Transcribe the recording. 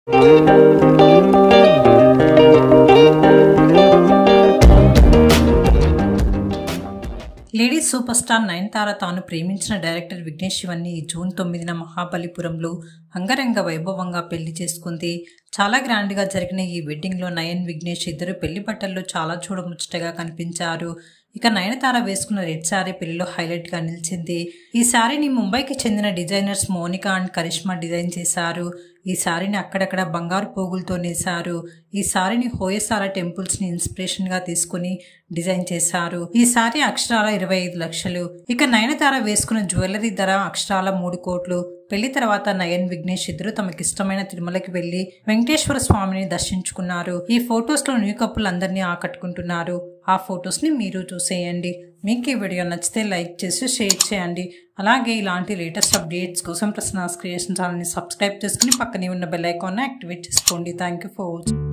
ladies super star Nayanthara తాను ప్రేమించిన director Vignesh శివన్ని ఈ జూన్ తొమ్మిదిన మహాబలిపురంలో అంగరంగ వైభవంగా పెళ్లి చేసుకుంది చాలా గ్రాండ్గా జరిగిన ఈ వెడ్డింగ్లో నయన్ విఘ్నేష్ ఇద్దరు పెళ్లి బట్టల్లో చాలా చూడముచ్చటగా కనిపించారు ఇక నయనతార వేసుకున్న రెడ్ శారీ పెళ్లిలో హైలైట్ గా నిలిచింది ఈ శారీని ముంబైకి చెందిన designers Monika and Karishma design చేశారు ఈ శారీని అక్కడక్కడ బంగారు పోగులతో నేశారు ఈ శారీని హోయసాల టెంపుల్స్ ని ఇన్స్పిరేషన్ గా తీసుకుని డిజైన్ చేశారు ఈ శారీ అక్షరాల ఇరవై ఐదు లక్షలు ఇక నయనతార వేసుకున్న జ్యువెలరీ ధర అక్షరాల మూడు కోట్లు పెళ్లి తర్వాత నయన్ విఘ్నేష్ ఇద్దరు తమకిష్టమైన తిరుమలకి వెళ్లి వెంకటేశ్వర స్వామిని దర్శించుకున్నారు ఈ ఫొటోస్ లో న్యూ కప్పులు అందరినీ ఆకట్టుకుంటున్నారు ఆ ఫొటోస్ ని మీరు చూసేయండి మీకు ఈ వీడియో నచ్చితే లైక్ చేసి షేర్ చేయండి అలాగే ఇలాంటి లేటెస్ట్ అప్డేట్స్ కోసం ప్రశ్న క్రియేషన్ ఛానల్ని సబ్స్క్రైబ్ చేసుకుని పక్కనే ఉన్న బెల్ ఐకాన్ యాక్టివేట్ చేసుకోండి థ్యాంక్ యూ ఫర్ వాచింగ్